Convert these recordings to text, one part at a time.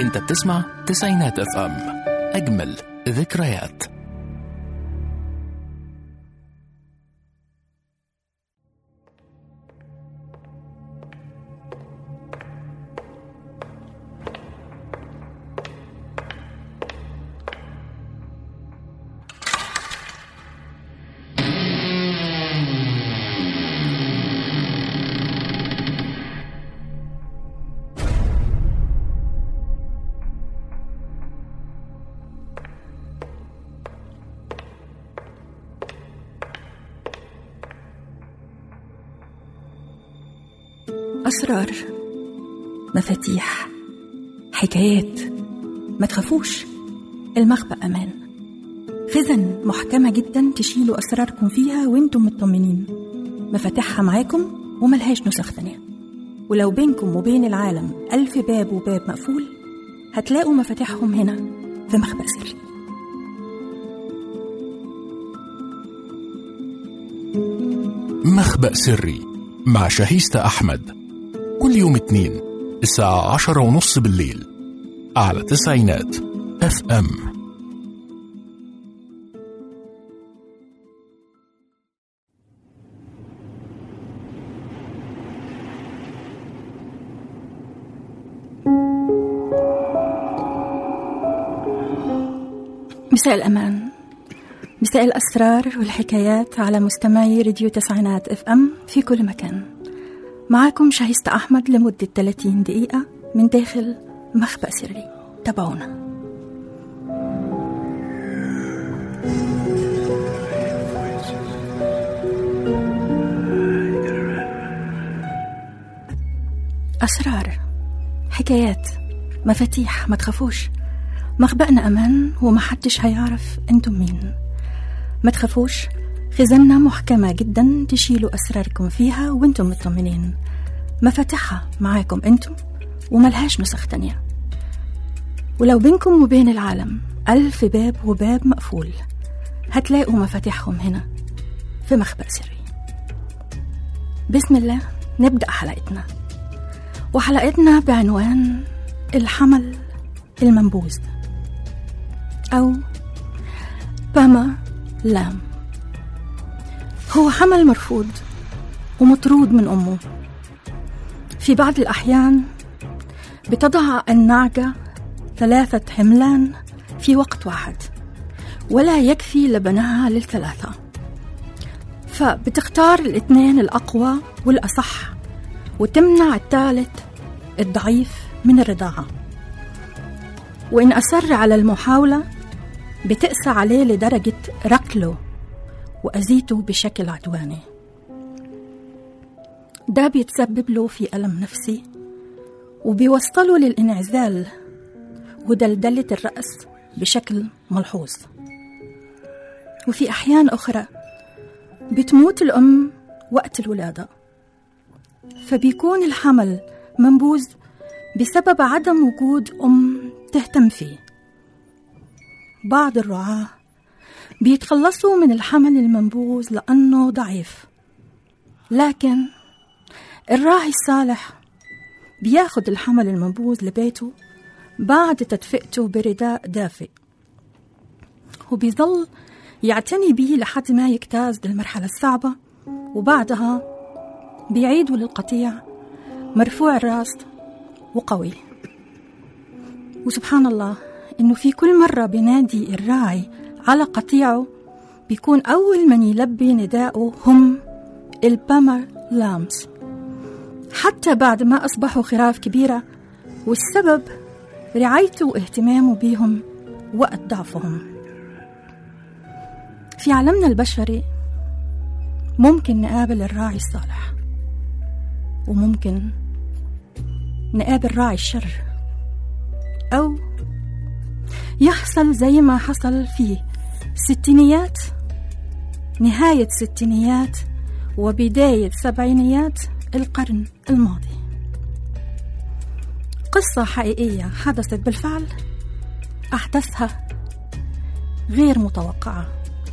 انت بتسمع تسعينات اف ام اجمل ذكريات أسرار مفاتيح حكايات ما تخافوش المخبأ أمان خزن محكمة جدا تشيلوا أسراركم فيها وانتم مطمنين مفاتيحها معاكم وملهاش نسخ تانية ولو بينكم وبين العالم ألف باب وباب مقفول هتلاقوا مفاتيحهم هنا في مخبأ سري مخبأ سري مع شهيستة أحمد كل يوم اثنين الساعة عشرة ونص بالليل على تسعينات اف ام مساء الأمان مساء الأسرار والحكايات على مستمعي راديو تسعينات اف ام في كل مكان معاكم شهيستة أحمد لمدة 30 دقيقة من داخل مخبأ سري تابعونا أسرار حكايات مفاتيح ما تخافوش مخبأنا أمان ومحدش هيعرف انتم مين ما تخافوش خزانة محكمة جدا تشيلوا أسراركم فيها وانتم مطمنين مفاتيحها معاكم انتم وملهاش نسخ تانية ولو بينكم وبين العالم ألف باب وباب مقفول هتلاقوا مفاتيحهم هنا في مخبأ سري بسم الله نبدأ حلقتنا وحلقتنا بعنوان الحمل المنبوذ أو باما لام هو حمل مرفوض ومطرود من أمه في بعض الأحيان بتضع النعجة ثلاثة حملان في وقت واحد ولا يكفي لبنها للثلاثة فبتختار الاثنين الأقوى والأصح وتمنع الثالث الضعيف من الرضاعة وإن أصر على المحاولة بتقسى عليه لدرجة ركله وأذيته بشكل عدواني ده بيتسبب له في ألم نفسي وبيوصله للانعزال ودلدلة الرأس بشكل ملحوظ وفي أحيان أخرى بتموت الأم وقت الولادة فبيكون الحمل منبوذ بسبب عدم وجود أم تهتم فيه بعض الرعاة بيتخلصوا من الحمل المنبوذ لأنه ضعيف لكن الراعي الصالح بياخد الحمل المنبوذ لبيته بعد تدفئته برداء دافئ وبيظل يعتني بيه لحد ما يجتاز للمرحلة الصعبة وبعدها بيعيدوا للقطيع مرفوع الراس وقوي وسبحان الله إنه في كل مرة بينادي الراعي على قطيعه بيكون أول من يلبي نداءه هم البامر لامز حتى بعد ما أصبحوا خراف كبيرة والسبب رعايته واهتمامه بيهم وقت ضعفهم في عالمنا البشري ممكن نقابل الراعي الصالح وممكن نقابل راعي الشر أو يحصل زي ما حصل في ستينيات نهاية ستينيات وبداية سبعينيات القرن الماضي قصة حقيقية حدثت بالفعل أحداثها غير متوقعة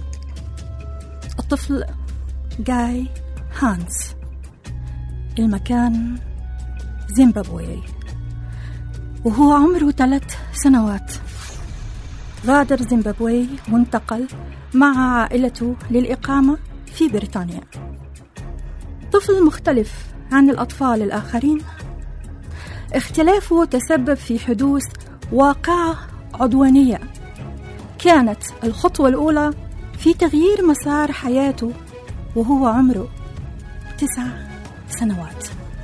الطفل جاي هانس المكان زيمبابوي وهو عمره ثلاث سنوات غادر زيمبابوي وانتقل مع عائلته للإقامة في بريطانيا طفل مختلف عن الأطفال الآخرين اختلافه تسبب في حدوث واقعة عدوانية كانت الخطوة الأولى في تغيير مسار حياته وهو عمره تسع سنوات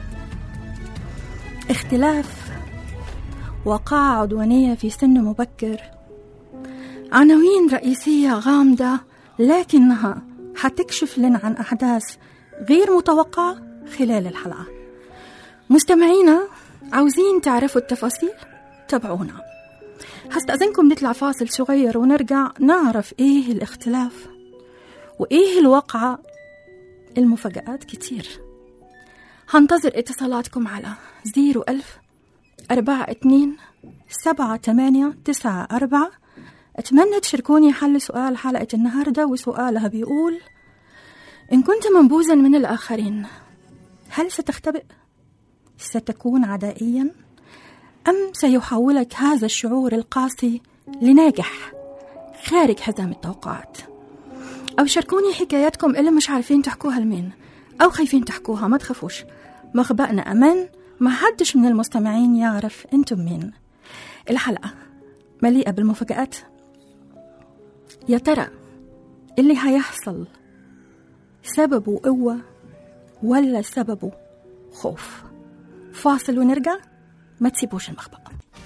اختلاف وقاعة عدوانية في سن مبكر عناوين رئيسية غامضة لكنها حتكشف لنا عن أحداث غير متوقعة خلال الحلقة مستمعينا عاوزين تعرفوا التفاصيل تابعونا هستأذنكم نطلع فاصل صغير ونرجع نعرف إيه الاختلاف وإيه الواقعة المفاجآت كتير هنتظر اتصالاتكم على زيرو ألف أربعة اتنين سبعة تمانية تسعة أربعة أتمنى تشاركوني حل سؤال حلقة النهاردة وسؤالها بيقول إن كنت منبوذا من الآخرين هل ستختبئ؟ ستكون عدائيا؟ أم سيحولك هذا الشعور القاسي لناجح خارج حزام التوقعات؟ أو شاركوني حكاياتكم اللي مش عارفين تحكوها لمين أو خايفين تحكوها ما تخافوش مخبأنا أمان ما حدش من المستمعين يعرف أنتم مين الحلقة مليئة بالمفاجآت يا ترى اللي هيحصل سببه قوة ولا سببه خوف فاصل ونرجع ما تسيبوش المخبأ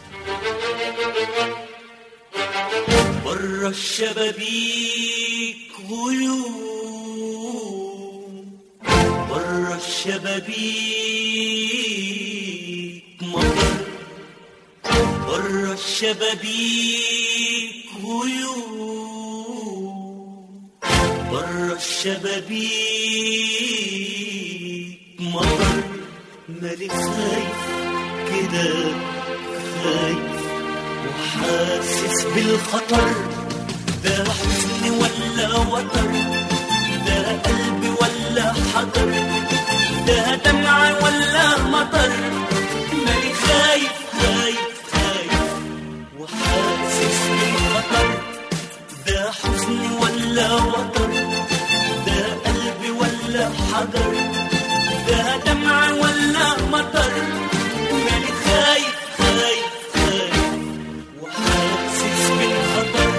بره الشبابيك غيوم بره الشبابيك مطر بره الشبابيك غيوم بره الشبابيك مطر مالك خايف كده خايف وحاسس بالخطر ده حزن ولا وتر ده قلب ولا حجر ده دمع ولا مطر مالي خايف خايف خايف وحاسس بالخطر ده حزن ولا وتر ده قلب ولا حجر ده دمع ولا مطر مالي خايف خايف خايف وحاسس بالخطر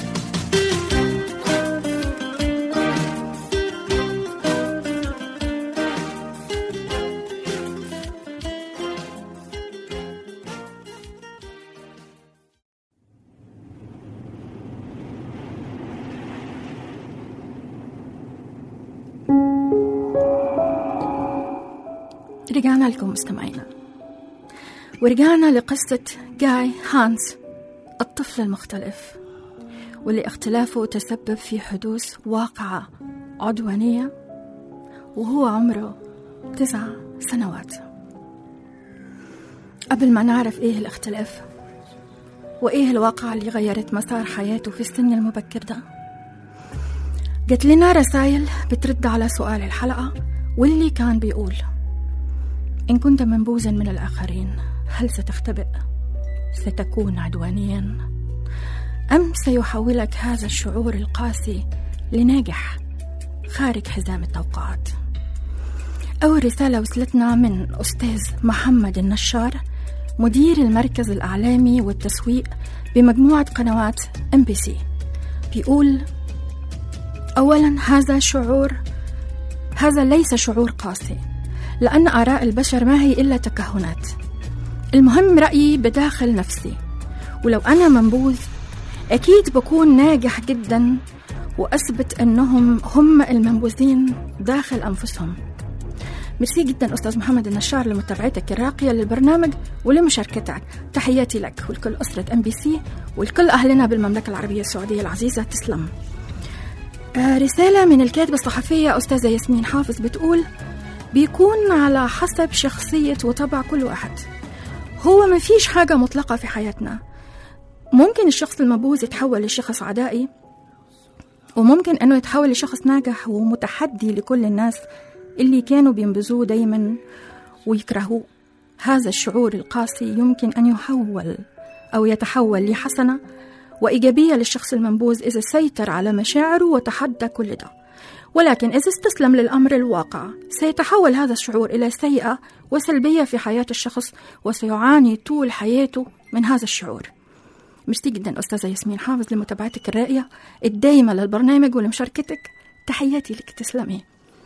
رجعنا لكم مستمعينا ورجعنا لقصة جاي هانس الطفل المختلف واللي اختلافه تسبب في حدوث واقعة عدوانية وهو عمره تسع سنوات قبل ما نعرف ايه الاختلاف وايه الواقعة اللي غيرت مسار حياته في السن المبكر ده جت لنا رسائل بترد على سؤال الحلقة واللي كان بيقول إن كنت منبوذا من الآخرين هل ستختبئ؟ ستكون عدوانيا؟ أم سيحولك هذا الشعور القاسي لناجح خارج حزام التوقعات؟ أول رسالة وصلتنا من أستاذ محمد النشار مدير المركز الإعلامي والتسويق بمجموعة قنوات ام بي سي بيقول أولا هذا شعور هذا ليس شعور قاسي لأن آراء البشر ما هي إلا تكهنات المهم رأيي بداخل نفسي ولو أنا منبوذ أكيد بكون ناجح جدا وأثبت أنهم هم المنبوذين داخل أنفسهم ميرسي جدا أستاذ محمد النشار لمتابعتك الراقية للبرنامج ولمشاركتك تحياتي لك ولكل أسرة ام بي سي ولكل أهلنا بالمملكة العربية السعودية العزيزة تسلم آه، رسالة من الكاتبة الصحفية أستاذة ياسمين حافظ بتقول بيكون على حسب شخصية وطبع كل واحد هو ما فيش حاجة مطلقة في حياتنا ممكن الشخص المبوذ يتحول لشخص عدائي وممكن أنه يتحول لشخص ناجح ومتحدي لكل الناس اللي كانوا بينبذوه دايما ويكرهوه هذا الشعور القاسي يمكن أن يحول أو يتحول لحسنة وإيجابية للشخص المنبوذ إذا سيطر على مشاعره وتحدى كل ده ولكن إذا استسلم للأمر الواقع سيتحول هذا الشعور إلى سيئة وسلبية في حياة الشخص وسيعاني طول حياته من هذا الشعور ميرسي جدا أستاذة ياسمين حافظ لمتابعتك الرائية الدايمة للبرنامج ولمشاركتك تحياتي لك تسلمي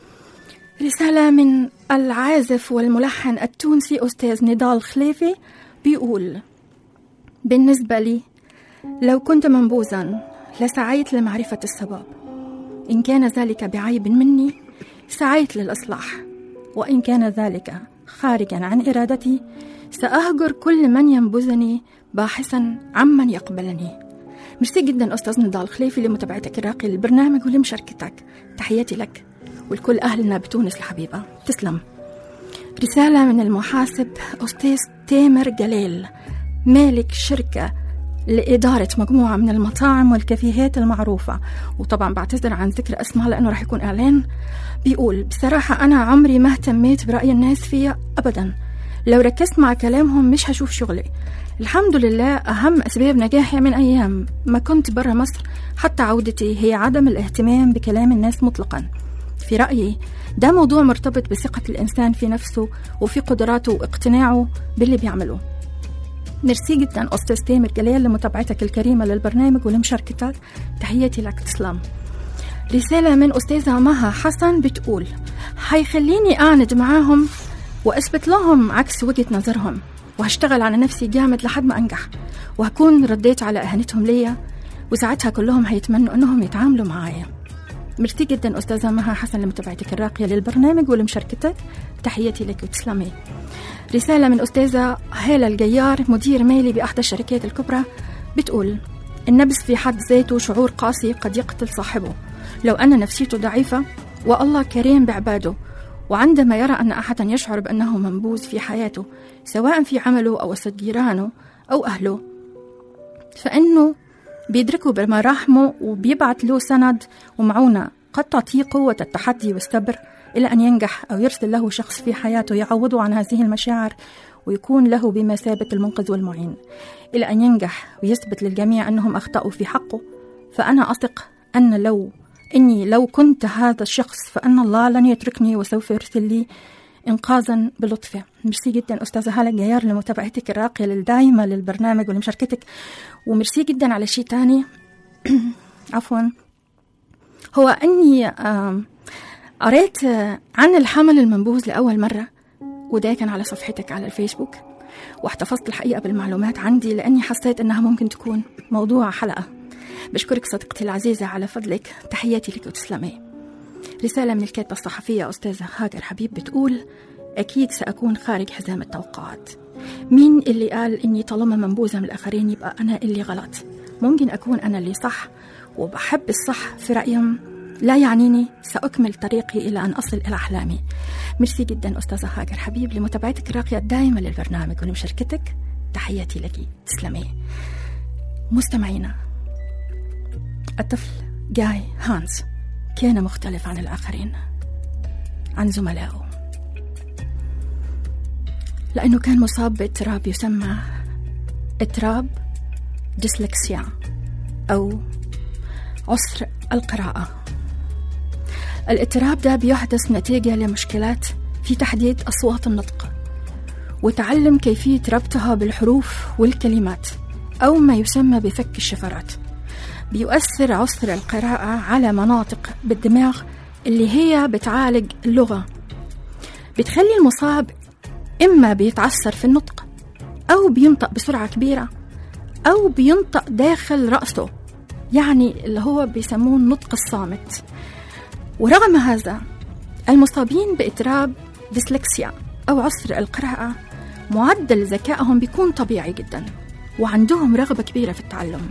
رسالة من العازف والملحن التونسي أستاذ نضال خليفي بيقول بالنسبة لي لو كنت منبوذا لسعيت لمعرفة السبب إن كان ذلك بعيب مني سعيت للإصلاح وإن كان ذلك خارجا عن إرادتي سأهجر كل من ينبذني باحثا عمن يقبلني ميرسي جدا أستاذ نضال خليفي لمتابعتك الراقية للبرنامج ولمشاركتك تحياتي لك ولكل أهلنا بتونس الحبيبة تسلم رسالة من المحاسب أستاذ تامر جلال مالك شركة لإدارة مجموعة من المطاعم والكافيهات المعروفة وطبعا بعتذر عن ذكر أسماء لأنه راح يكون إعلان بيقول بصراحة أنا عمري ما اهتميت برأي الناس فيا أبدا لو ركزت مع كلامهم مش هشوف شغلي الحمد لله أهم أسباب نجاحي من أيام ما كنت برا مصر حتى عودتي هي عدم الاهتمام بكلام الناس مطلقا في رأيي ده موضوع مرتبط بثقة الإنسان في نفسه وفي قدراته واقتناعه باللي بيعمله ميرسي جدا أستاذ تامر جلال لمتابعتك الكريمة للبرنامج ولمشاركتك تحياتي لك تسلم رسالة من أستاذة مها حسن بتقول حيخليني أعند معاهم وأثبت لهم عكس وجهة نظرهم وهشتغل على نفسي جامد لحد ما أنجح وهكون رديت على إهانتهم ليا وساعتها كلهم هيتمنوا أنهم يتعاملوا معايا ميرسي جدا أستاذة مها حسن لمتابعتك الراقية للبرنامج ولمشاركتك تحياتي لك وتسلمي رسالة من أستاذة هالة الجيار مدير مالي بأحدى الشركات الكبرى بتقول النبذ في حد ذاته شعور قاسي قد يقتل صاحبه لو أن نفسيته ضعيفة والله كريم بعباده وعندما يرى أن أحدا يشعر بأنه منبوذ في حياته سواء في عمله أو وسط جيرانه أو أهله فإنه بيدركه بمراحمه وبيبعت له سند ومعونة قد تعطيه قوة التحدي والصبر إلى أن ينجح أو يرسل له شخص في حياته يعوضه عن هذه المشاعر ويكون له بمثابة المنقذ والمعين إلى أن ينجح ويثبت للجميع أنهم أخطأوا في حقه فأنا أثق أن لو إني لو كنت هذا الشخص فأن الله لن يتركني وسوف يرسل لي إنقاذا بلطفه ميرسي جدا أستاذة هالة جيار لمتابعتك الراقية للدايمة للبرنامج ولمشاركتك وميرسي جدا على شيء تاني عفوا هو أني قريت عن الحمل المنبوذ لأول مرة وده كان على صفحتك على الفيسبوك واحتفظت الحقيقة بالمعلومات عندي لأني حسيت أنها ممكن تكون موضوع حلقة بشكرك صديقتي العزيزة على فضلك تحياتي لك وتسلمي رسالة من الكاتبة الصحفية أستاذة هاجر حبيب بتقول أكيد سأكون خارج حزام التوقعات مين اللي قال إني طالما منبوذة من الآخرين يبقى أنا اللي غلط ممكن أكون أنا اللي صح وبحب الصح في رأيهم لا يعنيني سأكمل طريقي إلى أن أصل إلى أحلامي ميرسي جدا أستاذة هاجر حبيب لمتابعتك الراقية الدائمة للبرنامج ولمشاركتك تحياتي لك تسلمي مستمعينا الطفل جاي هانس كان مختلف عن الآخرين عن زملائه لأنه كان مصاب باضطراب يسمى اضطراب ديسلكسيا أو عسر القراءة الاضطراب ده بيحدث نتيجة لمشكلات في تحديد أصوات النطق وتعلم كيفية ربطها بالحروف والكلمات أو ما يسمى بفك الشفرات بيؤثر عسر القراءة على مناطق بالدماغ اللي هي بتعالج اللغة بتخلي المصاب إما بيتعثر في النطق أو بينطق بسرعة كبيرة أو بينطق داخل رأسه يعني اللي هو بيسموه النطق الصامت ورغم هذا المصابين باضطراب ديسلكسيا أو عسر القراءة معدل ذكائهم بيكون طبيعي جدا وعندهم رغبة كبيرة في التعلم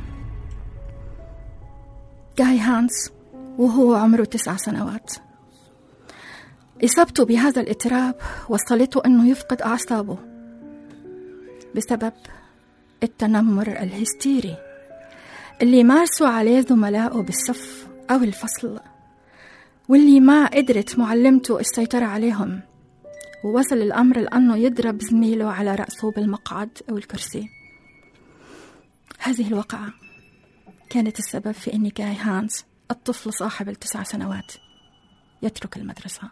جاي هانس وهو عمره تسع سنوات إصابته بهذا الاضطراب وصلته أنه يفقد أعصابه بسبب التنمر الهستيري اللي مارسوا عليه زملائه بالصف أو الفصل واللي ما قدرت معلمته السيطرة عليهم ووصل الأمر لأنه يضرب زميله على رأسه بالمقعد أو الكرسي هذه الوقعة كانت السبب في أن جاي هانس الطفل صاحب التسع سنوات يترك المدرسة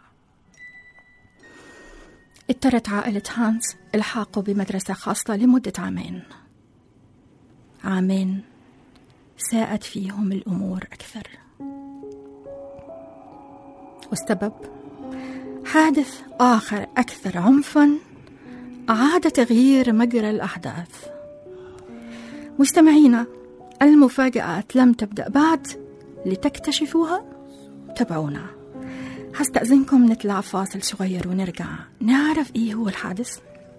اضطرت عائلة هانس إلحاقه بمدرسة خاصة لمدة عامين عامين ساءت فيهم الأمور أكثر والسبب حادث آخر أكثر عنفا أعاد تغيير مجرى الأحداث مستمعينا المفاجآت لم تبدأ بعد لتكتشفوها تابعونا هستأذنكم نطلع فاصل صغير ونرجع نعرف إيه هو الحادث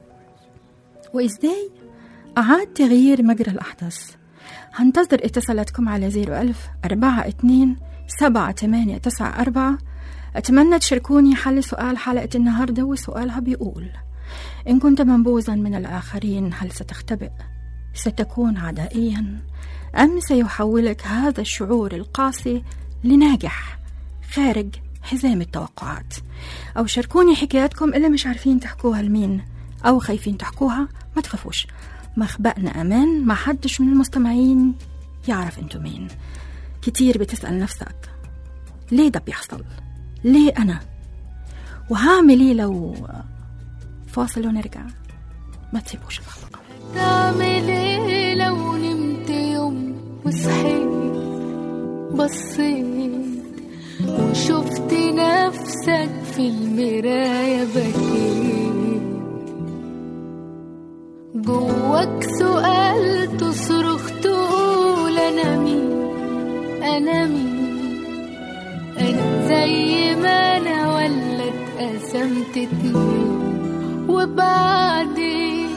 وإزاي أعاد تغيير مجرى الأحداث هنتظر اتصالاتكم على زيرو ألف أربعة اتنين سبعة تمانية تسعة أربعة أتمنى تشاركوني حل سؤال حلقة النهاردة وسؤالها بيقول إن كنت منبوذا من الآخرين هل ستختبئ؟ ستكون عدائيا؟ أم سيحولك هذا الشعور القاسي لناجح خارج حزام التوقعات أو شاركوني حكاياتكم اللي مش عارفين تحكوها لمين أو خايفين تحكوها ما تخافوش مخبأنا أمان ما حدش من المستمعين يعرف انتو مين كتير بتسأل نفسك ليه ده بيحصل ليه أنا وهعمل ايه لو فاصل ونرجع ما تسيبوش الخطأ تعمل ايه لو نمت يوم وصحيت بصيت وشفت نفسك في المراية بكيت جواك سؤال تصرخ تقول أنا مين أنا مين أنا زي ما أنا ولا اتقسمت اتنين وبعدين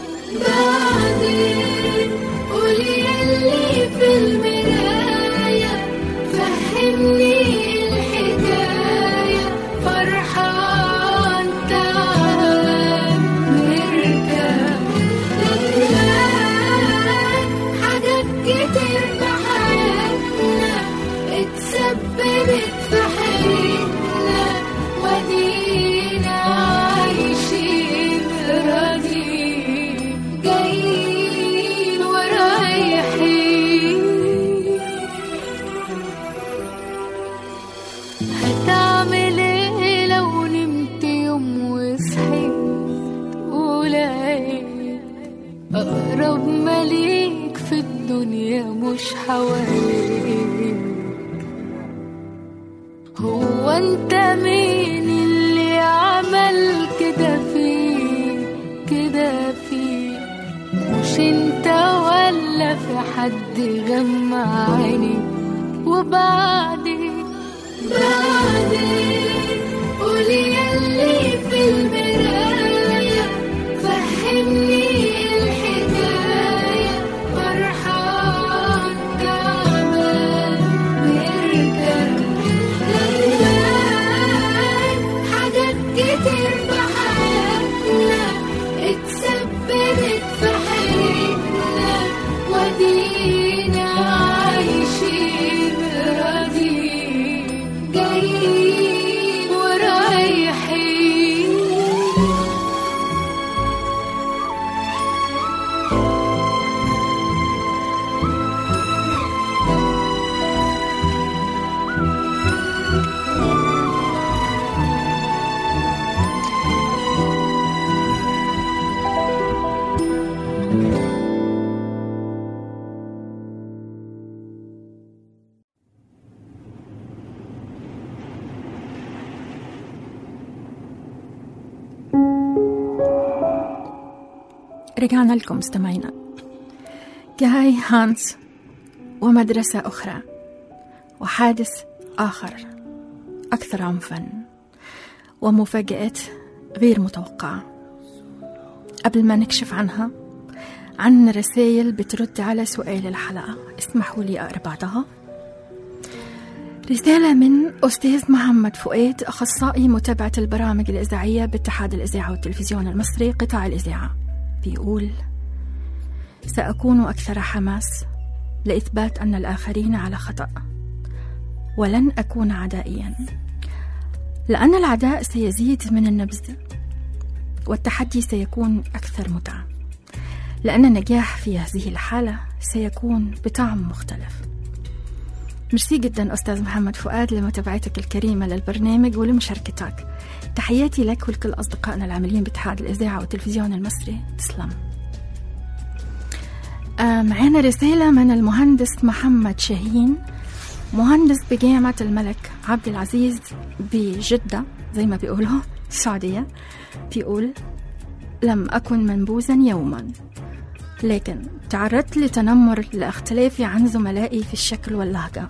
بعدين قولي يلي في المراية فهمني الحكاية فرحان تعال نرجع نتلاقى حاجات كتير في حياتنا اتسببت في حياتنا ودينا عايشين راضيين جايين ورايحين هتعمل ايه لو نمت يوم وصحيت ولقيت اقرب مليك في الدنيا مش حواليك هو انت مين اللي عمل كده فيك كده فيك مش انت ولا في حد غمى عينيك وبعدين بعدين قولي يلي في المراية فهمني الحكاية فرحان تعبان نرجع ندمان حاجات كتير في حياتنا اتسببت في حياتنا ودينا عايشين راضيين جايين ورايحين رجعنا لكم مستمعينا جاي هانس ومدرسة أخرى وحادث آخر أكثر عنفا ومفاجآت غير متوقعة قبل ما نكشف عنها عن رسائل بترد على سؤال الحلقة اسمحوا لي أقرأ بعضها رسالة من أستاذ محمد فؤاد أخصائي متابعة البرامج الإذاعية باتحاد الإذاعة والتلفزيون المصري قطاع الإذاعة بيقول سأكون أكثر حماس لإثبات أن الآخرين على خطأ ولن أكون عدائيا لأن العداء سيزيد من النبذ والتحدي سيكون أكثر متعة لأن النجاح في هذه الحالة سيكون بطعم مختلف ميرسي جدا أستاذ محمد فؤاد لمتابعتك الكريمة للبرنامج ولمشاركتك تحياتي لك ولكل أصدقائنا العاملين باتحاد الإذاعة والتلفزيون المصري تسلم آه، معانا رسالة من المهندس محمد شاهين مهندس بجامعة الملك عبد العزيز بجدة زي ما بيقولوا السعودية بيقول لم أكن منبوذا يوما لكن تعرضت لتنمر لاختلافي عن زملائي في الشكل واللهجة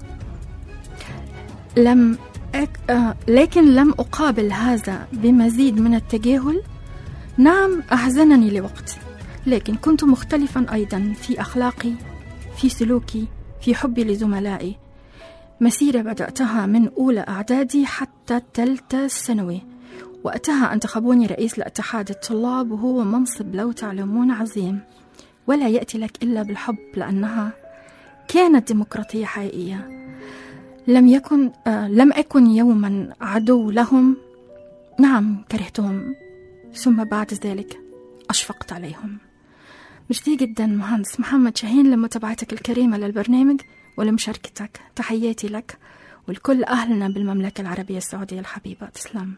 لم أك... آه لكن لم أقابل هذا بمزيد من التجاهل نعم أحزنني لوقت لكن كنت مختلفا أيضا في أخلاقي في سلوكي في حبي لزملائي مسيرة بدأتها من أولى أعدادي حتى تالتة ثانوي وقتها انتخبوني رئيس لاتحاد الطلاب وهو منصب لو تعلمون عظيم ولا يأتي لك إلا بالحب لأنها كانت ديمقراطية حقيقية لم يكن آه لم أكن يوما عدو لهم نعم كرهتهم ثم بعد ذلك أشفقت عليهم ميرسي جدا مهندس محمد شاهين لمتابعتك الكريمة للبرنامج ولمشاركتك تحياتي لك ولكل أهلنا بالمملكة العربية السعودية الحبيبة تسلم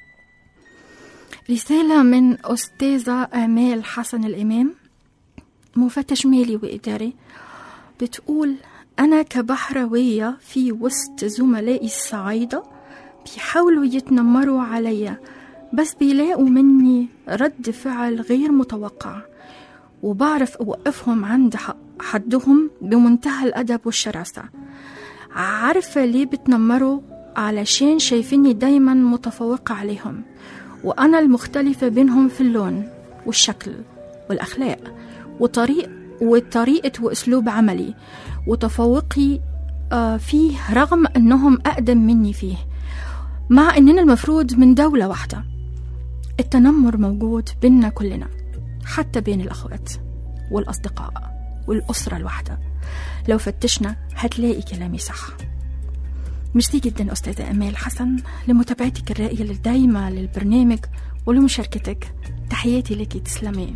رسالة من أستاذة آمال حسن الإمام مفتش مالي وإداري بتقول أنا كبحروية في وسط زملائي الصعايدة بيحاولوا يتنمروا عليا بس بيلاقوا مني رد فعل غير متوقع وبعرف أوقفهم عند حدهم بمنتهى الأدب والشراسة عارفة ليه بتنمروا علشان شايفيني دايما متفوقة عليهم وأنا المختلفة بينهم في اللون والشكل والأخلاق وطريق وطريقة وأسلوب عملي وتفوقي آه، فيه رغم أنهم أقدم مني فيه مع أننا المفروض من دولة واحدة التنمر موجود بيننا كلنا حتى بين الأخوات والأصدقاء والأسرة الواحدة لو فتشنا هتلاقي كلامي صح ميرسي جدا أستاذة أمال حسن لمتابعتك الرائية الدايمة للبرنامج ولمشاركتك تحياتي لك تسلمي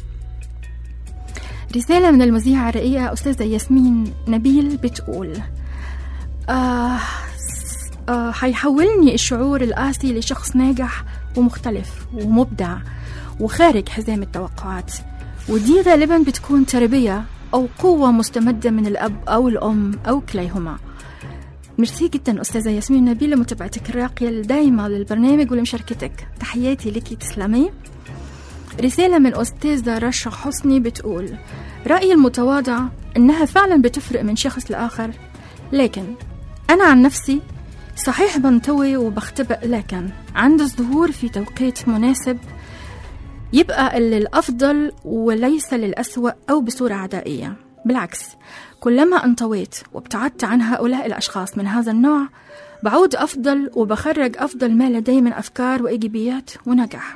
رسالة من المذيعة الرائية أستاذة ياسمين نبيل بتقول آه آه هيحولني الشعور القاسي لشخص ناجح ومختلف ومبدع وخارج حزام التوقعات ودي غالبا بتكون تربية أو قوة مستمدة من الأب أو الأم أو كليهما ميرسي جدا أستاذة ياسمين نبيل لمتابعتك الراقية الدايمة للبرنامج ولمشاركتك تحياتي لك تسلمي رسالة من أستاذة رشا حسني بتقول رأيي المتواضع إنها فعلا بتفرق من شخص لآخر لكن أنا عن نفسي صحيح بنطوي وبختبئ لكن عند الظهور في توقيت مناسب يبقى للأفضل وليس للأسوأ أو بصورة عدائية بالعكس كلما انطويت وابتعدت عن هؤلاء الأشخاص من هذا النوع بعود أفضل وبخرج أفضل ما لدي من أفكار وإيجابيات ونجاح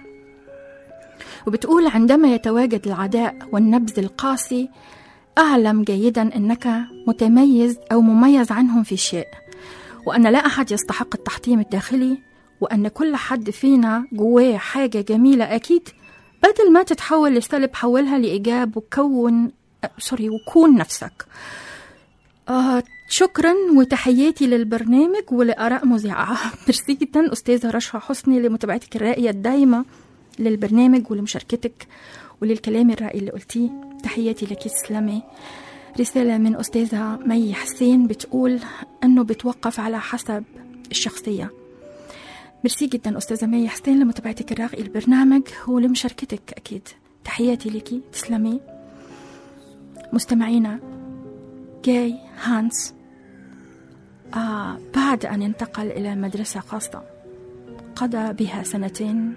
وبتقول عندما يتواجد العداء والنبذ القاسي أعلم جيدا أنك متميز أو مميز عنهم في شيء وأن لا أحد يستحق التحطيم الداخلي وأن كل حد فينا جواه حاجة جميلة أكيد بدل ما تتحول لسلب حولها لإيجاب وكون آه، سوري وكون نفسك آه شكرا وتحياتي للبرنامج ولآراء مذيعة ميرسي جدا أستاذة رشا حسني لمتابعتك الرائية الدايمة للبرنامج ولمشاركتك وللكلام الرائي اللي قلتيه تحياتي لك تسلمي رسالة من أستاذة مي حسين بتقول أنه بتوقف على حسب الشخصية ميرسي جدا أستاذة مي حسين لمتابعتك الراقية البرنامج ولمشاركتك أكيد تحياتي لك تسلمي مستمعينا جاي هانس آه بعد أن انتقل إلى مدرسة خاصة قضى بها سنتين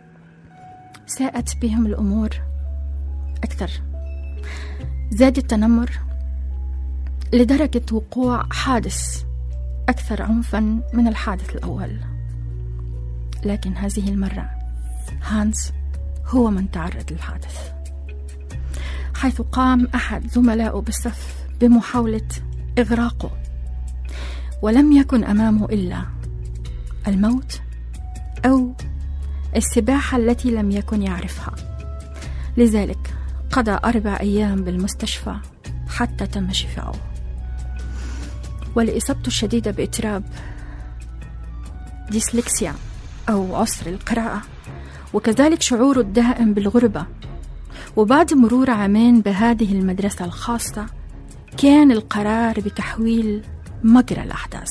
ساءت بهم الأمور أكثر زاد التنمر لدرجة وقوع حادث أكثر عنفا من الحادث الأول لكن هذه المرة هانس هو من تعرض للحادث حيث قام أحد زملائه بالصف بمحاولة إغراقه ولم يكن أمامه إلا الموت أو السباحة التي لم يكن يعرفها لذلك قضى أربع أيام بالمستشفى حتى تم شفاؤه ولإصابته الشديدة باضطراب ديسلكسيا أو عسر القراءة وكذلك شعوره الدائم بالغربة وبعد مرور عامين بهذه المدرسة الخاصة كان القرار بتحويل مجرى الأحداث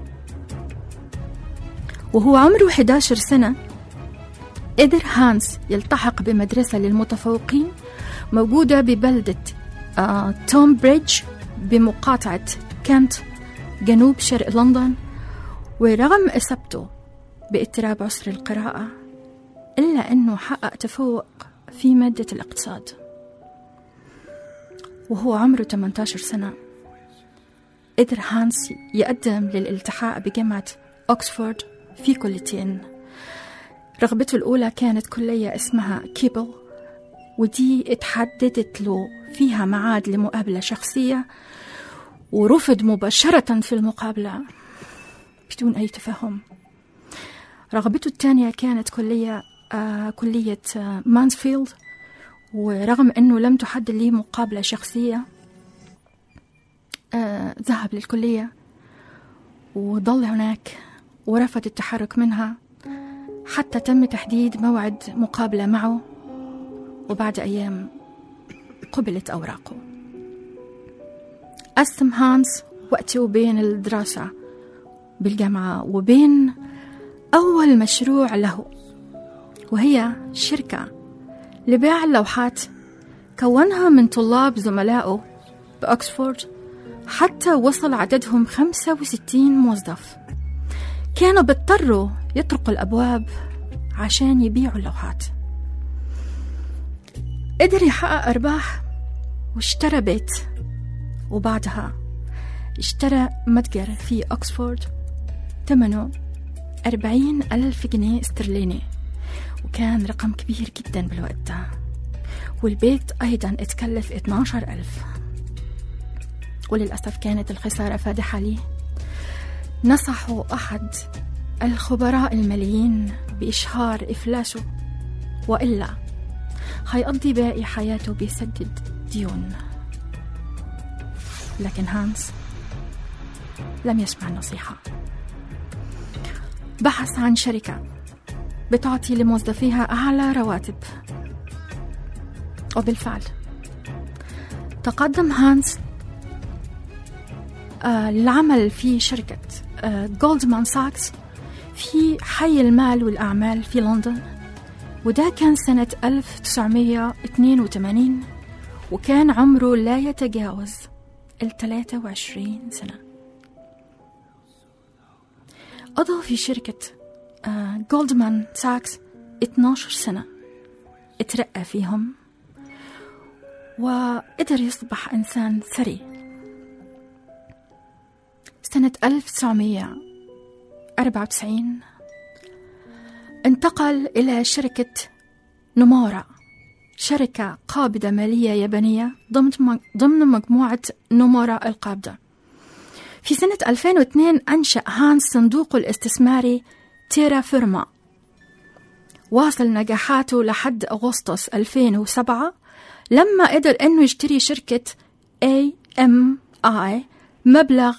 وهو عمره 11 سنة قدر هانس يلتحق بمدرسة للمتفوقين موجودة ببلدة آه توم بريدج بمقاطعة كانت جنوب شرق لندن ورغم إصابته باضطراب عسر القراءة إلا أنه حقق تفوق في مادة الاقتصاد وهو عمره 18 سنة قدر هانس يقدم للالتحاق بجامعة أكسفورد في كليتين رغبته الأولى كانت كلية اسمها كيبل ودي اتحددت له فيها معاد لمقابلة شخصية ورفض مباشرة في المقابلة بدون أي تفهم رغبته الثانية كانت كلية آه كلية آه مانسفيلد ورغم أنه لم تحدد لي مقابلة شخصية آه ذهب للكلية وظل هناك ورفض التحرك منها حتى تم تحديد موعد مقابلة معه وبعد أيام قبلت أوراقه قسم هانس وقته بين الدراسة بالجامعة وبين أول مشروع له وهي شركة لبيع اللوحات كونها من طلاب زملائه بأكسفورد حتى وصل عددهم 65 موظف كانوا بيضطروا يطرقوا الأبواب عشان يبيعوا اللوحات قدر يحقق أرباح واشترى بيت وبعدها اشترى متجر في أكسفورد ثمنه أربعين ألف جنيه استرليني وكان رقم كبير جدا بالوقت ده والبيت أيضا اتكلف 12 ألف وللأسف كانت الخسارة فادحة لي نصحوا أحد الخبراء الماليين بإشهار إفلاسه وإلا هيقضي باقي حياته بيسدد ديون لكن هانس لم يسمع النصيحة بحث عن شركة بتعطي لموظفيها أعلى رواتب وبالفعل تقدم هانس آه للعمل في شركة آه جولدمان ساكس في حي المال والأعمال في لندن وده كان سنة 1982 وكان عمره لا يتجاوز ال 23 سنة قضى في شركة جولدمان ساكس 12 سنة اترقى فيهم وقدر يصبح إنسان ثري سنة 1994 انتقل إلى شركة نومورا شركة قابضة مالية يابانية ضمن ضمن مجموعة نومورا القابضة في سنة 2002 أنشأ هانس صندوقه الاستثماري تيرا فيرما واصل نجاحاته لحد أغسطس 2007 لما قدر أنه يشتري شركة AMI مبلغ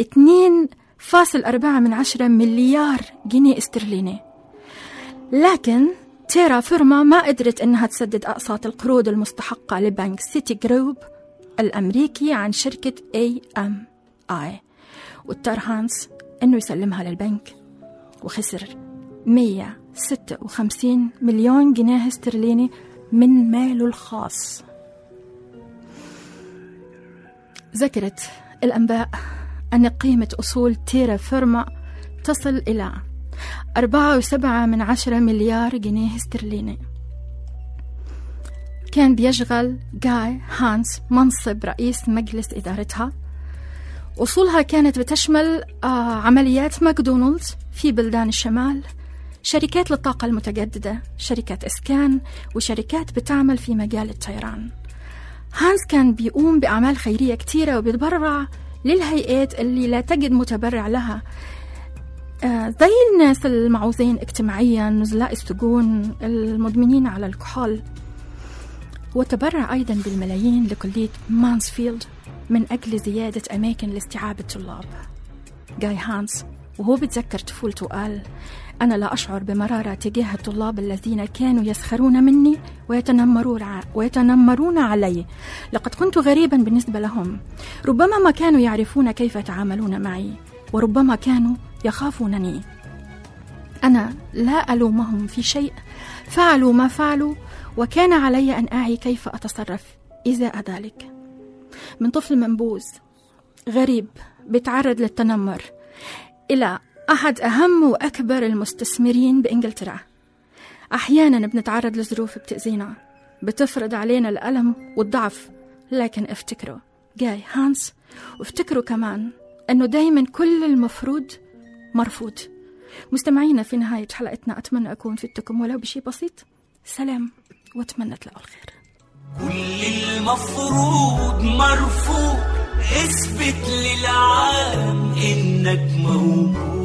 2.4 من عشرة مليار جنيه استرليني لكن تيرا فيرما ما قدرت أنها تسدد أقساط القروض المستحقة لبنك سيتي جروب الأمريكي عن شركة AMI واضطر هانس أنه يسلمها للبنك وخسر 156 مليون جنيه استرليني من ماله الخاص ذكرت الأنباء أن قيمة أصول تيرا فيرما تصل إلى أربعة وسبعة من عشرة مليار جنيه استرليني كان بيشغل جاي هانس منصب رئيس مجلس إدارتها أصولها كانت بتشمل آه عمليات ماكدونالدز في بلدان الشمال شركات للطاقة المتجددة شركات إسكان وشركات بتعمل في مجال الطيران هانس كان بيقوم بأعمال خيرية كتيرة وبيتبرع للهيئات اللي لا تجد متبرع لها آه، زي الناس المعوزين اجتماعيا نزلاء السجون المدمنين على الكحول وتبرع أيضا بالملايين لكلية مانسفيلد من أجل زيادة أماكن لاستيعاب الطلاب جاي هانس وهو بتذكر طفولته قال أنا لا أشعر بمرارة تجاه الطلاب الذين كانوا يسخرون مني ويتنمرون ع- ويتنمرون علي لقد كنت غريبا بالنسبة لهم ربما ما كانوا يعرفون كيف يتعاملون معي وربما كانوا يخافونني أنا لا ألومهم في شيء فعلوا ما فعلوا وكان علي أن أعي كيف أتصرف إزاء ذلك من طفل منبوذ غريب بيتعرض للتنمر إلى أحد أهم وأكبر المستثمرين بإنجلترا أحيانا بنتعرض لظروف بتأذينا بتفرض علينا الألم والضعف لكن افتكروا جاي هانس وافتكروا كمان أنه دايما كل المفروض مرفوض مستمعينا في نهاية حلقتنا أتمنى أكون فدتكم ولو بشيء بسيط سلام وأتمنى تلاقوا الخير كل المفروض مرفوض اثبت للعالم انك موجود